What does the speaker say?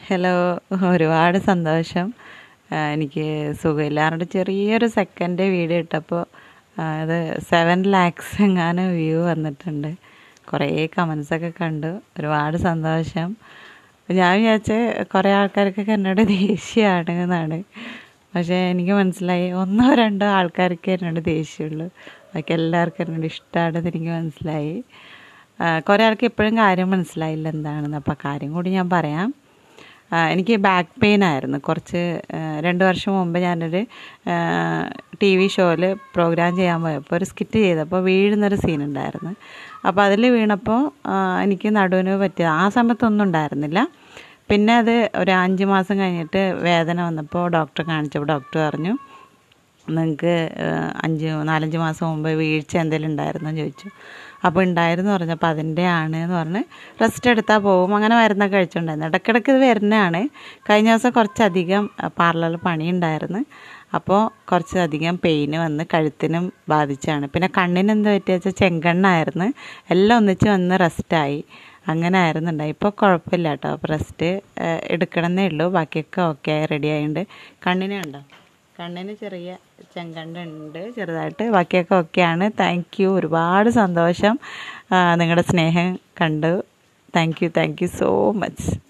hello ഒരുപാട് സന്തോഷം ആ, എനിക്ക് സുഖമില്ലാണ്ട് ചെറിയൊരു സെക്കൻഡ് വീഡിയോ ഇട്ടപ്പോൾ അത് സെവൻ ലാക്സ് എങ്ങാനും വ്യൂ വന്നിട്ടുണ്ട് കുറേ കമൻസൊക്കെ കണ്ടു ഒരുപാട് സന്തോഷം ഞാൻ വിചാരിച്ച കുറേ ആൾക്കാർക്കൊക്കെ എന്നോട് ദേഷ്യമാണ് എന്നാണ് പക്ഷേ എനിക്ക് മനസ്സിലായി ഒന്നോ രണ്ടോ ആൾക്കാർക്ക് എന്നോട് ദേഷ്യമുള്ളൂ ബാക്കി എല്ലാവർക്കും എന്നോട് ഇഷ്ടമാണെന്ന് എനിക്ക് മനസ്സിലായി ആ, കുറേ ആൾക്ക് ഇപ്പോഴും കാര്യം മനസ്സിലായില്ല എന്താണെന്ന് അപ്പോൾ കാര്യം കൂടി ഞാൻ പറയാം ആ, എനിക്ക് ബാക്ക് പെയിൻ ആയിരുന്നു കുറച്ച് ആ, രണ്ട് വർഷം മുമ്പ് ഞാനൊരു ടി വി ഷോയിൽ പ്രോഗ്രാം ചെയ്യാൻ പോയപ്പോൾ ഒരു സ്കിറ്റ് ചെയ്തപ്പോൾ വീഴുന്നൊരു സീൻ ഉണ്ടായിരുന്നു അപ്പോൾ അതിൽ വീണപ്പോൾ ആ, എനിക്ക് നടുവിന് പറ്റിയത് ആ സമയത്തൊന്നും ഉണ്ടായിരുന്നില്ല പിന്നെ അത് ഒരു അഞ്ച് മാസം കഴിഞ്ഞിട്ട് വേദന വന്നപ്പോൾ ഡോക്ടറെ കാണിച്ചപ്പോൾ ഡോക്ടർ പറഞ്ഞു നിങ്ങൾക്ക് അഞ്ച് നാലഞ്ച് മാസം മുമ്പ് വീഴ്ച എന്തെങ്കിലും ഉണ്ടായിരുന്നോ എന്ന് ചോദിച്ചു അപ്പോൾ ഉണ്ടായിരുന്നു പറഞ്ഞപ്പോൾ അതിൻ്റെ ആണ് എന്ന് പറഞ്ഞ് റെസ്റ്റ് എടുത്താൽ പോകും അങ്ങനെ മരുന്നൊക്കെ കഴിച്ചുകൊണ്ടായിരുന്നു ഇടയ്ക്കിടയ്ക്ക് ഇത് വരുന്നതാണ് കഴിഞ്ഞ ദിവസം കുറച്ചധികം പാർലറിൽ പണിയുണ്ടായിരുന്നു അപ്പോൾ കുറച്ചധികം പെയിന് വന്ന് കഴുത്തിനും ബാധിച്ചാണ് പിന്നെ കണ്ണിന് എന്താ പറ്റിയ വെച്ചാൽ ചെങ്കണ്ണായിരുന്നു എല്ലാം ഒന്നിച്ച് വന്ന് റെസ്റ്റായി അങ്ങനെ ആയിരുന്നുണ്ടായി ഇപ്പോൾ കുഴപ്പമില്ല കേട്ടോ അപ്പോൾ റെസ്റ്റ് എടുക്കണമെന്നേ ഉള്ളൂ ബാക്കിയൊക്കെ ഓക്കെ ആയി റെഡി ആയിട്ടുണ്ട് കണ്ണിന് കണ്ടോ കണ്ണിന് ചെറിയ ചെങ്കണ്ടുണ്ട് ചെറുതായിട്ട് ബാക്കിയൊക്കെ ഓക്കെയാണ് താങ്ക് യു ഒരുപാട് സന്തോഷം ആ, നിങ്ങളുടെ സ്നേഹം കണ്ടു thank you thank you so much